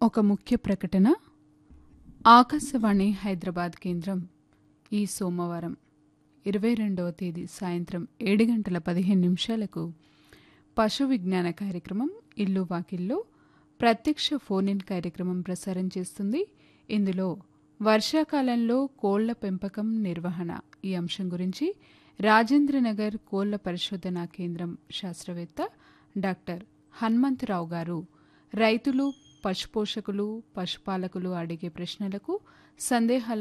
ఒక ముఖ్య ప్రకటన ఆకాశవాణి హైదరాబాద్ కేంద్రం ఈ సోమవారం ఇరవై రెండవ తేదీ సాయంత్రం ఏడు గంటల పదిహేను నిమిషాలకు పశు విజ్ఞాన కార్యక్రమం ఇల్లు వాకిల్లో ప్రత్యక్ష ఫోన్ ఇన్ కార్యక్రమం ప్రసారం చేస్తుంది ఇందులో వర్షాకాలంలో కోళ్ల పెంపకం నిర్వహణ ఈ అంశం గురించి రాజేంద్రనగర్ కోళ్ల పరిశోధనా కేంద్రం శాస్త్రవేత్త డాక్టర్ హనుమంతరావు గారు రైతులు పశుపోషకులు పశుపాలకులు అడిగే ప్రశ్నలకు సందేహాల